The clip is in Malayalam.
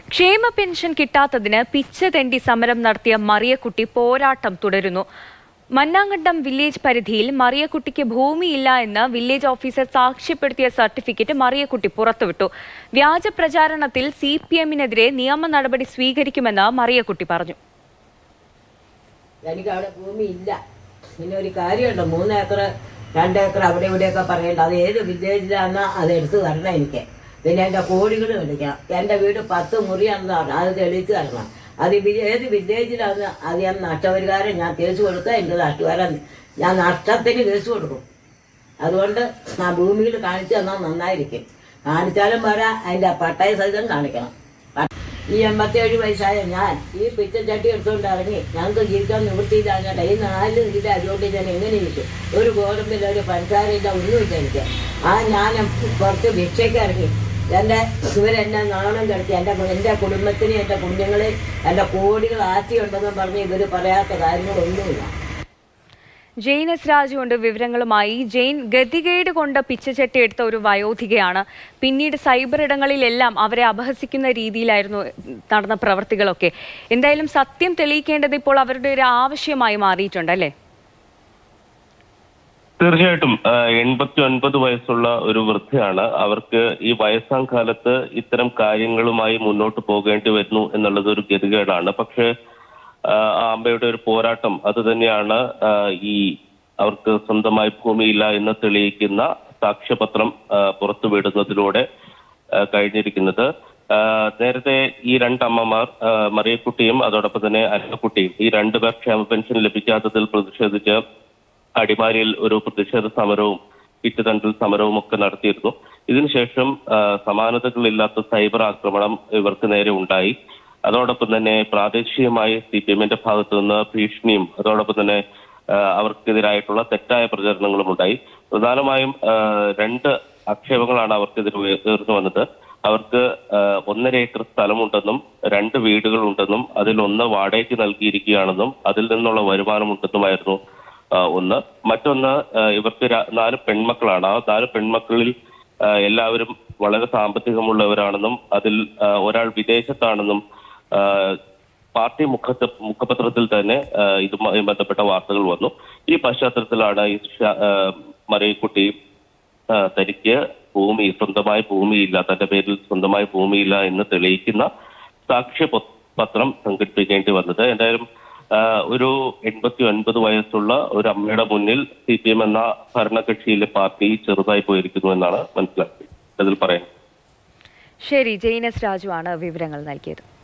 ക്ഷേമ പെൻഷൻ കിട്ടാത്തതിന് പിച്ച തെണ്ടി സമരം നടത്തിയ മറിയക്കുട്ടി പോരാട്ടം തുടരുന്നു മന്നാങ്കണ്ടം വില്ലേജ് പരിധിയിൽ മറിയക്കുട്ടിക്ക് ഭൂമിയില്ല എന്ന് വില്ലേജ് ഓഫീസർ സാക്ഷ്യപ്പെടുത്തിയ സർട്ടിഫിക്കറ്റ് മറിയക്കുട്ടി പുറത്തുവിട്ടു വ്യാജ പ്രചാരണത്തിൽ സി പി എമ്മിനെതിരെ നിയമ നടപടി സ്വീകരിക്കുമെന്ന് മറിയക്കുട്ടി പറഞ്ഞു എനിക്ക് അവിടെ ഭൂമി ഇല്ല പിന്നെ ഒരു കാര്യമുണ്ട് മൂന്ന് ഏക്കർ രണ്ട് ഏക്കർ അവിടെ ഇവിടെയൊക്കെ പറയണ്ട അത് ഏത് വില്ലേജിലാണെന്ന് അത് എടുത്ത് തരണം എനിക്ക് പിന്നെ എൻ്റെ കോഴികൾ വിളിക്കണം എൻ്റെ വീട് പത്ത് മുറിയാണെന്ന് പറഞ്ഞു അത് തെളിയിച്ച് തരണം അത് വി- ഏത് വില്ലേജിലാണെന്ന് അത് ഞാൻ നഷ്ടപരിഹാരം ഞാൻ കേസ് കൊടുത്താൽ എൻ്റെ നഷ്ടപരിഹാരം ഞാൻ നഷ്ടത്തിന് കേസ് കൊടുക്കും അതുകൊണ്ട് ആ ഭൂമിയിൽ കാണിച്ചു തന്നാൽ നന്നായിരിക്കും കാണിച്ചാലും വരാ അതിൻ്റെ പട്ടയ സഹിതം കാണിക്കണം പ- ഈ എൺപത്തിയേഴ് വയസ്സായ ഞാൻ ഈ പിച്ചച്ചട്ടി എടുത്തുകൊണ്ട് ഇറങ്ങി ഞങ്ങൾക്ക് ജീവിക്കാൻ നിവൃത്തിയില്ലാഞ്ഞിട്ട് ഈ നാല് കിലോ അതുകൊണ്ട് ഞാൻ എങ്ങനെ ഇരിക്കും ഒരു ഗോതമ്പില്ല ഒരു പഞ്ചാരയില്ല ഒന്നുമില്ല എനിക്ക് ആ ഞാൻ കുറച്ച് ഭിക്ഷയ്ക്ക് ഇറങ്ങി എൻ്റെ ഇവരെന്നെ നാണം കടത്തി എൻ്റെ എൻ്റെ കുടുംബത്തിന് എൻ്റെ കുഞ്ഞുങ്ങളെ എൻ്റെ കോടികൾ ആറ്റിയുണ്ടെന്ന് പറഞ്ഞ് ഇവർ പറയാത്ത കാര്യങ്ങളൊന്നുമില്ല ജെയിൻ എസ് രാജുണ്ട് വിവരങ്ങളുമായി ജെയിൻ ഗതികേട് കൊണ്ട് പിച്ചച്ചട്ടി എടുത്ത ഒരു വയോധികയാണ് പിന്നീട് സൈബർ ഇടങ്ങളിലെല്ലാം അവരെ അപഹസിക്കുന്ന രീതിയിലായിരുന്നു നടന്ന പ്രവർത്തികളൊക്കെ എന്തായാലും സത്യം തെളിയിക്കേണ്ടത് ഇപ്പോൾ അവരുടെ ഒരു ആവശ്യമായി മാറിയിട്ടുണ്ട് അല്ലേ തീർച്ചയായിട്ടും എൺപത്തി ഒൻപത് വയസ്സുള്ള ഒരു വൃദ്ധയാണ് അവർക്ക് ഈ വയസ്സാം കാലത്ത് ഇത്തരം കാര്യങ്ങളുമായി മുന്നോട്ട് പോകേണ്ടി വരുന്നു എന്നുള്ളത് ഒരു ഗതികേടാണ് പക്ഷേ ആ ആ അമ്മയുടെ ഒരു പോരാട്ടം അത് തന്നെയാണ് ആ, ഈ അവർക്ക് സ്വന്തമായി ഭൂമിയില്ല എന്ന് തെളിയിക്കുന്ന സാക്ഷ്യപത്രം ആ, പുറത്തുവിടുന്നതിലൂടെ ആ, കഴിഞ്ഞിരിക്കുന്നത് ആ, നേരത്തെ ഈ രണ്ടമ്മമാർ ആ, മറിയക്കുട്ടിയും അതോടൊപ്പം തന്നെ അന്നക്കുട്ടിയും ഈ രണ്ടുപേർ ക്ഷേമ പെൻഷൻ ലഭിക്കാത്തതിൽ പ്രതിഷേധിച്ച് അടിമാലിയിൽ ഒരു പ്രതിഷേധ സമരവും കിറ്റുതണ്ടൽ സമരവും ഒക്കെ നടത്തിയിരുന്നു ഇതിനുശേഷം ആ, സമാനതകളില്ലാത്ത സൈബർ ആക്രമണം ഇവർക്ക് നേരെ ഉണ്ടായി അതോടൊപ്പം തന്നെ പ്രാദേശികമായി സി പി എമ്മിന്റെ ഭാഗത്തു നിന്ന് ഭീഷണിയും അതോടൊപ്പം തന്നെ ആ, അവർക്കെതിരായിട്ടുള്ള തെറ്റായ പ്രചരണങ്ങളും ഉണ്ടായി പ്രധാനമായും ആ, രണ്ട് ആക്ഷേപങ്ങളാണ് അവർക്കെതിരെ ഉയർന്നു വന്നത് അവർക്ക് ആ, ഒന്നര ഏക്കർ സ്ഥലമുണ്ടെന്നും രണ്ട് വീടുകളുണ്ടെന്നും അതിൽ ഒന്ന് വാടകയ്ക്ക് നൽകിയിരിക്കുകയാണെന്നും അതിൽ നിന്നുള്ള വരുമാനമുണ്ടെന്നുമായിരുന്നു ആ, ഒന്ന് മറ്റൊന്ന് ആ, ഇവർക്ക് ര- നാല് പെൺമക്കളാണ് ആ നാല് പെൺമക്കളിൽ ആ, എല്ലാവരും വളരെ സാമ്പത്തികമുള്ളവരാണെന്നും അതിൽ ആ, ഒരാൾ വിദേശത്താണെന്നും ആ, പാർട്ടി മുഖത്ത് മുഖപത്രത്തിൽ തന്നെ ആ, ഇതുമായി ബന്ധപ്പെട്ട വാർത്തകൾ വന്നു ഈ പശ്ചാത്തലത്തിലാണ് ഈ ഷ- ആ, മറിയക്കുട്ടി ആ, തനിക്ക് ഭൂമി സ്വന്തമായി ഭൂമിയില്ല തന്റെ പേരിൽ സ്വന്തമായി ഭൂമിയില്ല എന്ന് തെളിയിക്കുന്ന സാക്ഷ്യ പ- പത്രം സംഘടിപ്പിക്കേണ്ടി വന്നത് എന്തായാലും ആ, ഒരു എൺപത്തി ഒൻപത് വയസ്സുള്ള ഒരു അമ്മയുടെ മുന്നിൽ സി പി എം എന്ന ഭരണകക്ഷിയിലെ പാർട്ടി ചെറുതായി പോയിരിക്കുന്നു എന്നാണ് മനസ്സിലാക്കി അതിൽ പറയാൻ ശരി ജെയിൻ എസ് രാജു ആണ് വിവരങ്ങൾ നൽകിയത്